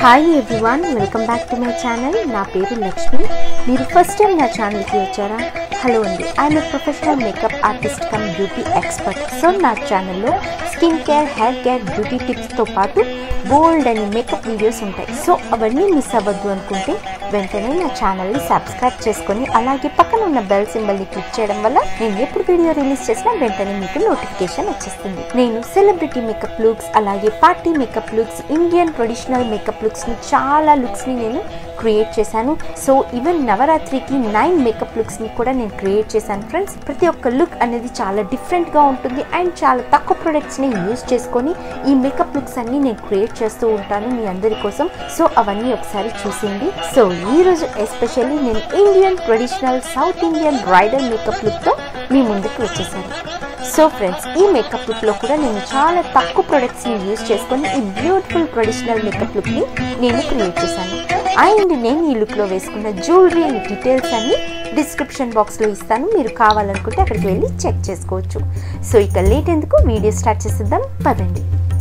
hi everyone welcome back to my channel నా పేరు లక్ష్మి మీరు ఫస్ట్ టైం నా ఛానల్కి వచ్చారా హలో అండి I'm a professional makeup artist cum beauty expert so నా ఛానల్లో skin care hair care beauty టిప్స్తో పాటు బోల్డ్ అని మేకప్ వీడియోస్ ఉంటాయి సో అవన్నీ మిస్ అవ్వద్దు అనుకుంటే వెంటనే నా ఛానల్ని సబ్స్క్రైబ్ చేసుకొని అలాగే పక్కన ఉన్న బెల్ సింబల్ని క్లిక్ చేయడం వల్ల నేను ఎప్పుడు వీడియో రిలీజ్ చేసినా వెంటనే మీకు నోటిఫికేషన్ వచ్చేస్తుంది నేను సెలబ్రిటీ మేకప్ లుక్స్ అలాగే party makeup looks Indian traditional makeup లుక్స్ని చాలా లుక్స్ని నేను క్రియేట్ చేశాను సో ఈవెన్ నవరాత్రికి నైన్ మేకప్ లుక్స్ని కూడా నేను క్రియేట్ చేశాను ఫ్రెండ్స్ ప్రతి ఒక్క లుక్ అనేది చాలా డిఫరెంట్గా ఉంటుంది అండ్ చాలా తక్కువ ప్రొడక్ట్స్ని యూజ్ చేసుకొని ఈ మేకప్ లుక్స్ అన్ని నేను క్రియేట్ చేస్తూ ఉంటాను మీ అందరి కోసం సో అవన్నీ ఒకసారి చూసేయండి సో ఈ రోజు ఎస్పెషల్లీ నేను Indian traditional south Indian bridal makeup లుక్తో మీ ముందుకు వచ్చేసాను సో ఫ్రెండ్స్ ఈ మేకప్ లుక్లో కూడా నేను చాలా తక్కువ ప్రొడక్ట్స్ని యూజ్ చేసుకొని ఈ బ్యూటిఫుల్ ట్రెడిషనల్ మేకప్ లుక్ని నేను క్రియేట్ చేశాను అండ్ నేను ఈ లుక్లో వేసుకున్న జ్యువెలరీ అండ్ డీటెయిల్స్ అన్ని డిస్క్రిప్షన్ బాక్స్లో ఇస్తాను మీరు కావాలనుకుంటే అక్కడికి వెళ్ళి చెక్ చేసుకోవచ్చు సో ఇక లేట్ ఎందుకు వీడియో స్టార్ట్ చేసేద్దాం పదండి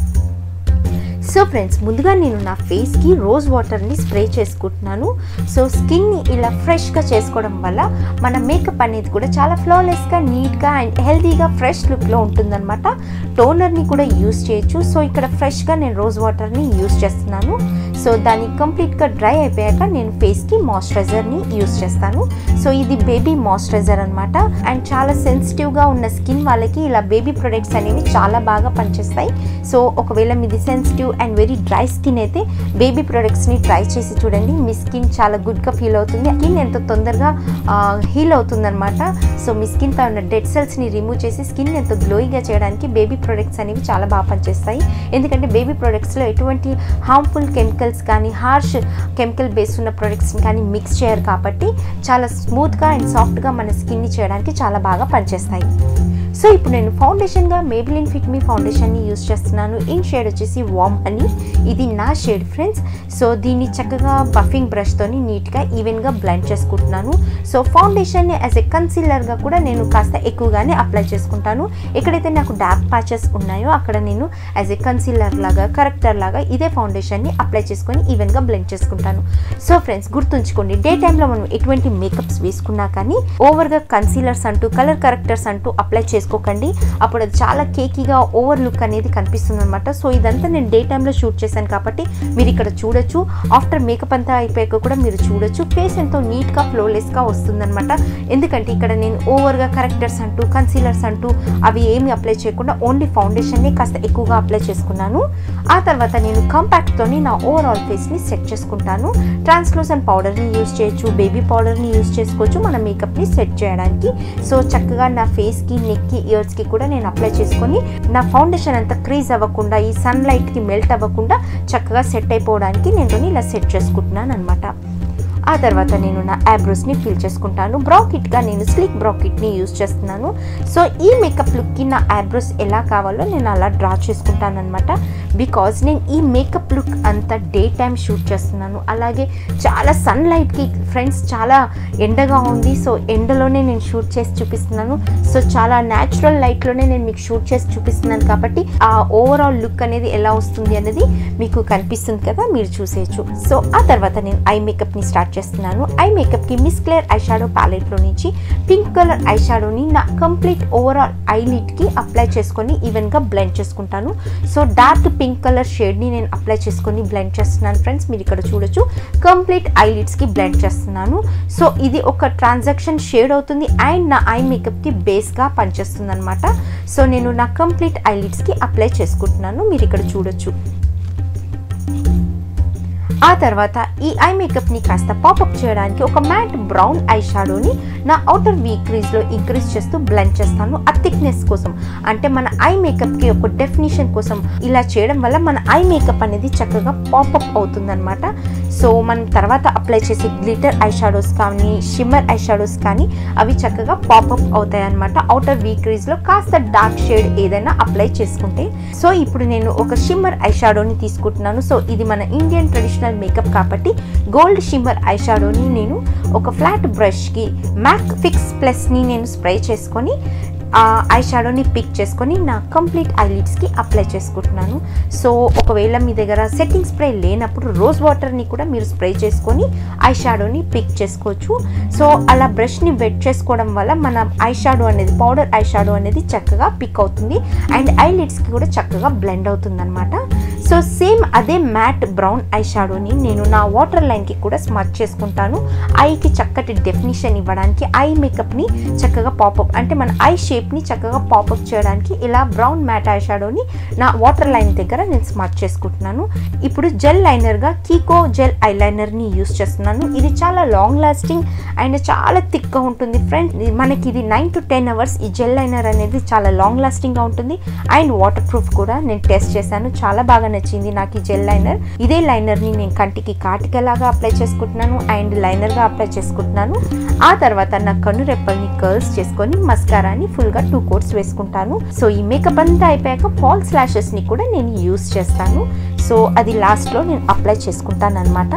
సో ఫ్రెండ్స్ ముందుగా నేను నా ఫేస్కి రోజ్ వాటర్ని స్ప్రే చేసుకుంటున్నాను సో స్కిన్ని ఇలా ఫ్రెష్గా చేసుకోవడం వల్ల మన మేకప్ అనేది కూడా చాలా ఫ్లాలెస్గా నీట్గా అండ్ హెల్తీగా ఫ్రెష్ లుక్లో ఉంటుందన్నమాట టోనర్ని కూడా యూస్ చేయొచ్చు సో ఇక్కడ ఫ్రెష్గా నేను రోజ్ వాటర్ని యూస్ చేస్తున్నాను సో దాన్ని కంప్లీట్గా డ్రై అయిపోయాక నేను ఫేస్కి మాయిశ్చరైజర్ని యూస్ చేస్తాను సో ఇది బేబీ మాయిశ్చరైజర్ అనమాట అండ్ చాలా సెన్సిటివ్గా ఉన్న స్కిన్ వాళ్ళకి ఇలా బేబీ ప్రొడక్ట్స్ అనేవి చాలా బాగా పనిచేస్తాయి సో ఒకవేళ మీది sensitive and very dry skin అయితే బేబీ ప్రొడక్ట్స్ని ట్రై చేసి చూడండి మీ స్కిన్ చాలా గుడ్గా ఫీల్ అవుతుంది స్కిన్ ఎంతో తొందరగా హీల్ అవుతుందన్నమాట సో మీ స్కిన్ పై ఉన్న డెడ్ సెల్స్ని రిమూవ్ చేసి స్కిన్ ఎంతో గ్లోయింగ్గా చేయడానికి బేబీ ప్రొడక్ట్స్ అనేవి చాలా బాగా పనిచేస్తాయి ఎందుకంటే బేబీ ప్రొడక్ట్స్లో ఎటువంటి హార్మ్ఫుల్ కెమికల్స్ కానీ హార్ష్ కెమికల్ బేస్ ఉన్న ప్రొడక్ట్స్ని కానీ మిక్స్ చేయరు కాబట్టి చాలా స్మూత్గా అండ్ సాఫ్ట్గా మన స్కిన్ని చేయడానికి చాలా బాగా పనిచేస్తాయి సో ఇప్పుడు నేను ఫౌండేషన్గా మేబిలిన్ ఫిట్ మీ ఫౌండేషన్ని యూస్ చేస్తున్నాను ఇన్ షేడ్ వచ్చేసి వామ్ అని ఇది నా షేడ్ ఫ్రెండ్స్ సో దీన్ని చక్కగా బఫింగ్ బ్రష్తోని నీట్గా ఈవెన్గా బ్లెండ్ చేసుకుంటున్నాను సో ఫౌండేషన్ని యాజ్ ఎ కన్సీలర్గా కూడా నేను కాస్త ఎక్కువగానే అప్లై చేసుకుంటాను ఎక్కడైతే నాకు డార్క్ ప్యాచెస్ ఉన్నాయో అక్కడ నేను యాజ్ ఎ కన్సీలర్ లాగా కరెక్టర్ లాగా ఇదే ఫౌండేషన్ని అప్లై చేసుకొని ఈవెన్గా బ్లెండ్ చేసుకుంటాను సో ఫ్రెండ్స్ గుర్తుంచుకోండి డే టైంలో మనం ఎటువంటి మేకప్స్ వేసుకున్నా కానీ ఓవర్గా కన్సీలర్స్ అంటూ కలర్ కరెక్టర్స్ అంటూ అప్లై చేసుకోకండి అప్పుడు అది చాలా కేకీగా ఓవర్ లుక్ అనేది కనిపిస్తుంది అనమాట సో ఇదంతా నేను డే టైంలో షూట్ చేశాను కాబట్టి మీరు ఇక్కడ చూడొచ్చు ఆఫ్టర్ మేకప్ అంతా అయిపోయాక కూడా మీరు చూడొచ్చు ఫేస్ ఎంతో నీట్గా ఫ్లోలెస్గా వస్తుందన్నమాట ఎందుకంటే ఇక్కడ నేను ఓవర్గా కరెక్టర్స్ అంటూ కన్సీలర్స్ అంటూ అవి ఏమి అప్లై చేయకుండా ఓన్లీ ఫౌండేషన్ని కాస్త ఎక్కువగా అప్లై చేసుకున్నాను ఆ తర్వాత నేను కంపాక్ట్తోని నా ఓవరాల్ ఫేస్ని సెట్ చేసుకుంటాను ట్రాన్స్లూసన్ పౌడర్ని యూస్ చేయొచ్చు బేబీ పౌడర్ని యూస్ చేసుకోవచ్చు మన మేకప్ని సెట్ చేయడానికి సో చక్కగా నా ఫేస్కి నెక్కి ఇయర్స్కి కూడా నేను అప్లై చేసుకొని నా ఫౌండేషన్ అంతా క్రీజ్ అవ్వకుండా ఈ సన్లైట్కి మెల్ట్ అవ్వకుండా చక్కగా సెట్ అయిపోవడానికి నేను ఇలా సెట్ చేసుకుంటున్నాను అనమాట ఆ తర్వాత నేను నా ఐబ్రోస్ని ఫిల్ చేసుకుంటాను బ్రాకెట్గా నేను స్లిక్ బ్రాకెట్ని యూస్ చేస్తున్నాను సో ఈ మేకప్ లుక్కి నా ఐబ్రోస్ ఎలా కావాలో నేను అలా డ్రా చేసుకుంటాను అనమాట బికాజ్ నేను ఈ మేకప్ లుక్ అంతా డే టైం షూట్ చేస్తున్నాను అలాగే చాలా సన్లైట్కి ఫ్రెండ్స్ చాలా ఎండగా ఉంది సో ఎండలోనే నేను షూట్ చేసి చూపిస్తున్నాను సో చాలా న్యాచురల్ లైట్లోనే నేను మీకు షూట్ చేసి చూపిస్తున్నాను కాబట్టి ఆ ఓవరాల్ లుక్ అనేది ఎలా వస్తుంది అనేది మీకు కనిపిస్తుంది కదా మీరు చూసేయచ్చు సో ఆ తర్వాత నేను ఐ మేకప్ని స్టార్ట్ చేస్తున్నాను ఐ మేకప్కి మిస్ క్లియర్ ఐ షాడో ప్యాలెట్లో నుంచి పింక్ కలర్ ఐ షాడోని నా కంప్లీట్ ఓవరాల్ ఐ లిట్కి అప్లై చేసుకొని ఈవెన్గా బ్లెండ్ చేసుకుంటాను సో డార్క్ పింక్ కలర్ షేడ్ని నేను అప్లై చేసుకొని బ్లెండ్ చేస్తున్నాను ఫ్రెండ్స్ మీరు ఇక్కడ చూడొచ్చు కంప్లీట్ ఐ లిడ్స్కి బ్లెండ్ చేస్తున్నాను సో ఇది ఒక ట్రాన్సాక్షన్ షేడ్ అవుతుంది అండ్ నా ఐ మేకప్కి బేస్గా పనిచేస్తుంది అనమాట సో నేను నా కంప్లీట్ ఐ లిడ్స్కి అప్లై చేసుకుంటున్నాను మీరు ఇక్కడ చూడొచ్చు ఆ తర్వాత ఈ ఐ మేకప్ని కాస్త పాపప్ చేయడానికి ఒక మ్యాట్ బ్రౌన్ ఐ షాడోని నా అవుటర్ వీ క్రీజ్లో ఇంక్రీజ్ చేస్తూ బ్లెండ్ చేస్తాను ఆ థిక్నెస్ కోసం అంటే మన ఐ మేకప్కి ఒక డెఫినేషన్ కోసం ఇలా చేయడం వల్ల మన ఐ మేకప్ అనేది చక్కగా పాపప్ అవుతుందన్నమాట సో మనం తర్వాత అప్లై చేసే గ్లిటర్ ఐ షాడోస్ కానీ షిమ్మర్ ఐ షాడోస్ కానీ అవి చక్కగా పాపప్ అవుతాయి అనమాట అవుటర్ వీ క్రీజ్లో కాస్త డార్క్ షేడ్ ఏదైనా అప్లై చేసుకుంటే సో ఇప్పుడు నేను ఒక షిమ్మర్ ఐ షాడోని తీసుకుంటున్నాను సో ఇది మన ఇండియన్ ట్రెడిషనల్ మేకప్ కాబట్టి గోల్డ్ షిమ్మర్ ఐ షాడోని నేను ఒక ఫ్లాట్ బ్రష్కి మ్యాక్ ఫిక్స్ ప్లస్ని నేను స్ప్రే చేసుకొని ఐ షాడోని పిక్ చేసుకొని నా కంప్లీట్ ఐలిడ్స్కి అప్లై చేసుకుంటున్నాను సో ఒకవేళ మీ దగ్గర సెట్టింగ్ స్ప్రే లేనప్పుడు రోజ్ వాటర్ని కూడా మీరు స్ప్రే చేసుకొని ఐ షాడోని పిక్ చేసుకోవచ్చు సో అలా బ్రష్ని వెట్ చేసుకోవడం వల్ల మన ఐ షాడో అనేది పౌడర్ ఐ షాడో అనేది చక్కగా పిక్ అవుతుంది అండ్ ఐలిడ్స్కి కూడా చక్కగా బ్లెండ్ అవుతుంది అనమాట సో సేమ్ అదే మ్యాట్ బ్రౌన్ ఐ షాడోని నేను నా వాటర్ లైన్కి కూడా స్మచ్ చేసుకుంటాను ఐకి చక్కటి డెఫినిషన్ ఇవ్వడానికి ఐ మేకప్ని చక్కగా పాపప్ అంటే మన ఐ షేప్ని చక్కగా పాపప్ చేయడానికి ఇలా బ్రౌన్ మ్యాట్ ఐ షాడోని నా వాటర్ లైన్ దగ్గర నేను స్మచ్ చేసుకుంటున్నాను ఇప్పుడు జెల్ లైనర్గా కీకో జెల్ ఐ లైనర్ని యూస్ చేస్తున్నాను ఇది చాలా లాంగ్ లాస్టింగ్ అండ్ చాలా థిక్గా ఉంటుంది ఫ్రెండ్స్ మనకి ఇది నైన్ టు టెన్ అవర్స్ ఈ జెల్ లైనర్ అనేది చాలా లాంగ్ లాస్టింగ్గా ఉంటుంది అండ్ వాటర్ ప్రూఫ్ కూడా నేను టెస్ట్ చేశాను చాలా బాగా నచ్చింది నాకు ఈ జెల్ లైనర్ ఇదే లైనర్ని నేను కంటికి కాటికలాగా అప్లై చేసుకుంటున్నాను అండ్ లైనర్గా అప్లై చేసుకుంటున్నాను ఆ తర్వాత నా కన్ను రెప్పల్ని కర్ల్స్ చేసుకొని మస్కారాని ఫుల్గా టూ కోట్స్ వేసుకుంటాను సో ఈ మేకప్ అంతా అయిపోయాక ఫాల్ స్లాషెస్ని కూడా నేను యూస్ చేస్తాను సో అది లాస్ట్లో నేను అప్లై చేసుకుంటాను అనమాట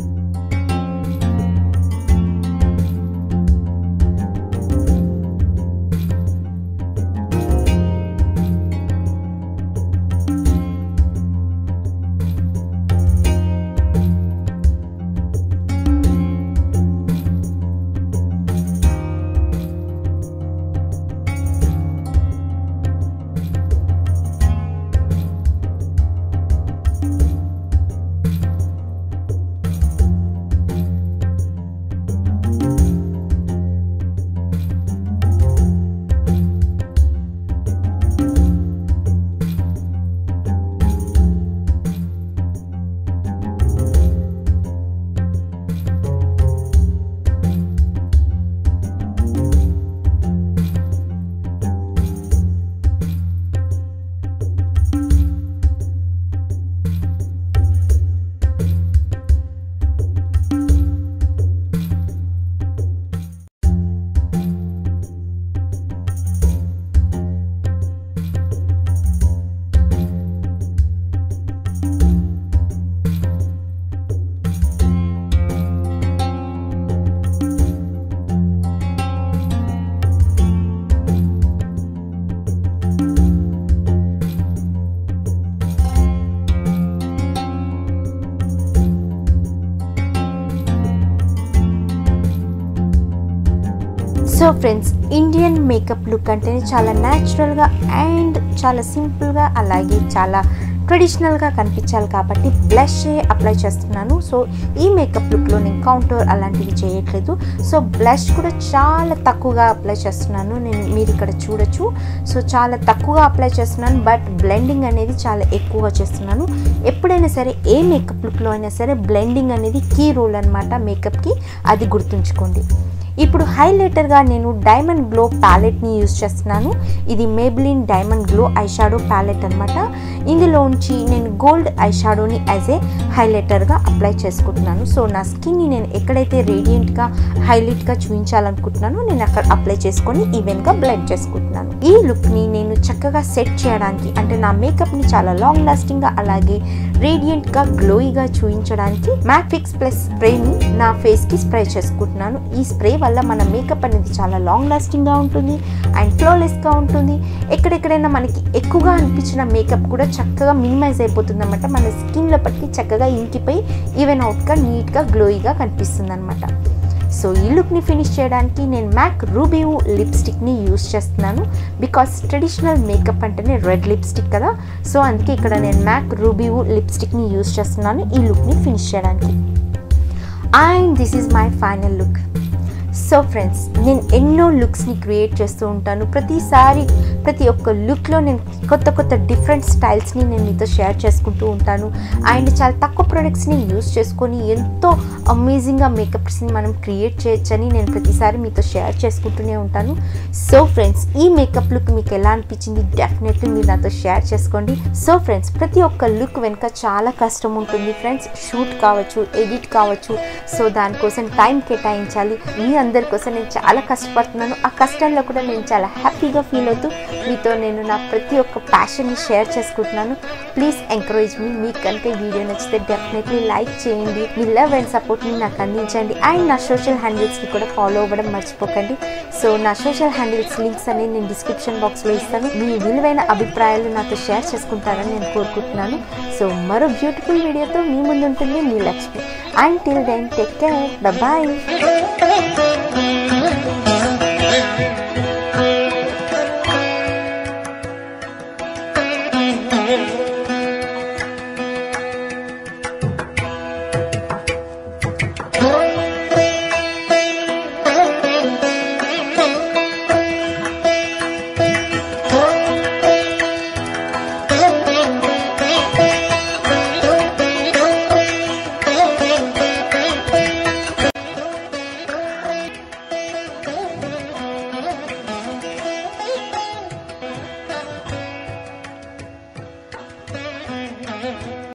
so friends Indian makeup look అంటేనే చాలా న్యాచురల్గా అండ్ చాలా సింపుల్గా అలాగే చాలా ట్రెడిషనల్గా కనిపించాలి కాబట్టి బ్లష్ అప్లై చేస్తున్నాను సో ఈ మేకప్ లుక్లో నేను కౌంటర్ అలాంటివి చేయట్లేదు సో బ్లష్ కూడా చాలా తక్కువగా అప్లై చేస్తున్నాను నేను మీరు ఇక్కడ చూడొచ్చు సో చాలా తక్కువగా అప్లై చేస్తున్నాను బట్ బ్లెండింగ్ అనేది చాలా ఎక్కువగా చేస్తున్నాను ఎప్పుడైనా సరే ఏ మేకప్ లుక్లో అయినా సరే బ్లెండింగ్ అనేది కీ రోల్ అనమాట మేకప్కి అది గుర్తుంచుకోండి ఇప్పుడు హైలైటర్గా నేను డైమండ్ గ్లో ప్యాలెట్ని యూజ్ చేస్తున్నాను ఇది Maybelline diamond glow eye shadow palette అనమాట ఇందులోంచి నేను గోల్డ్ ఐ షాడోని యాజ్ ఏ హైలైటర్గా అప్లై చేసుకుంటున్నాను సో నా స్కిన్ని నేను ఎక్కడైతే రేడియంట్గా హైలైట్గా చూపించాలనుకుంటున్నానో నేను అక్కడ అప్లై చేసుకొని ఈవెన్గా బ్లెండ్ చేసుకుంటున్నాను ఈ లుక్ని నేను చక్కగా సెట్ చేయడానికి అంటే నా మేకప్ని చాలా లాంగ్ లాస్టింగ్గా అలాగే రేడియంట్గా గ్లోయిగా చూపించడానికి మ్యాక్ ఫిక్స్ ప్లస్ స్ప్రేని నా ఫేస్కి స్ప్రే చేసుకుంటున్నాను ఈ స్ప్రే వల్ల మన మేకప్ అనేది చాలా లాంగ్ లాస్టింగ్గా ఉంటుంది అండ్ ఫ్లోలెస్గా ఉంటుంది ఎక్కడెక్కడైనా మనకి ఎక్కువగా అనిపించిన మేకప్ కూడా చక్కగా మినిమైజ్ అయిపోతుంది అనమాట మన స్కిన్ లోపలికి చక్కగా ఇంకిపోయి ఈవెన్ అవుట్గా నీట్గా గ్లోయిగా కనిపిస్తుంది అనమాట సో ఈ లుక్ని ఫినిష్ చేయడానికి నేను మ్యాక్ రూబియూ లిప్స్టిక్ని యూస్ చేస్తున్నాను బికాస్ ట్రెడిషనల్ మేకప్ అంటేనే రెడ్ లిప్స్టిక్ కదా సో అందుకే ఇక్కడ నేను మ్యాక్ రూబియూ లిప్స్టిక్ని యూస్ చేస్తున్నాను ఈ లుక్ని ఫినిష్ చేయడానికి and this is my final look so friends నేను ఎన్నో లుక్స్ని క్రియేట్ చేస్తూ ఉంటాను ప్రతిసారి ప్రతి ఒక్క లుక్లో నేను కొత్త కొత్త డిఫరెంట్ స్టైల్స్ని నేను మీతో షేర్ చేసుకుంటూ ఉంటాను అండ్ చాలా తక్కువ ప్రొడక్ట్స్ని యూస్ చేసుకొని ఎంతో అమేజింగ్గా మేకప్స్ని మనం క్రియేట్ చేయొచ్చని నేను ప్రతిసారి మీతో షేర్ చేసుకుంటూనే ఉంటాను సో ఫ్రెండ్స్ ఈ మేకప్ లుక్ మీకు ఎలా అనిపించింది డెఫినెట్లీ మీరు నాతో షేర్ చేసుకోండి సో ఫ్రెండ్స్ ప్రతి ఒక్క లుక్ వెనుక చాలా కష్టం ఉంటుంది ఫ్రెండ్స్ షూట్ కావచ్చు ఎడిట్ కావచ్చు సో దానికోసం టైం కేటాయించాలి మీ అందరి కోసం నేను చాలా కష్టపడుతున్నాను ఆ కష్టంలో కూడా నేను చాలా హ్యాపీగా ఫీల్ అవుతూ మీతో నేను నా ప్రతి ఒక్క ప్యాషన్ని షేర్ చేసుకుంటున్నాను ప్లీజ్ ఎంకరేజ్ మీ మీకు కనుక ఈ వీడియో నచ్చితే డెఫినెట్లీ లైక్ చేయండి మీ లవ్ అండ్ సపోర్ట్ని నాకు అందించండి అండ్ నా సోషల్ హ్యాండిల్స్ని కూడా ఫాలో అవ్వడం మర్చిపోకండి సో నా సోషల్ హ్యాండిల్స్ లింక్స్ అనేవి నేను డిస్క్రిప్షన్ బాక్స్లో ఇస్తాను మీ విలువైన అభిప్రాయాలు నాతో షేర్ చేసుకుంటారని నేను కోరుకుంటున్నాను సో మరో బ్యూటిఫుల్ వీడియోతో మీ ముందు ఉంటుంది మీ Lakshmi and till then take care bye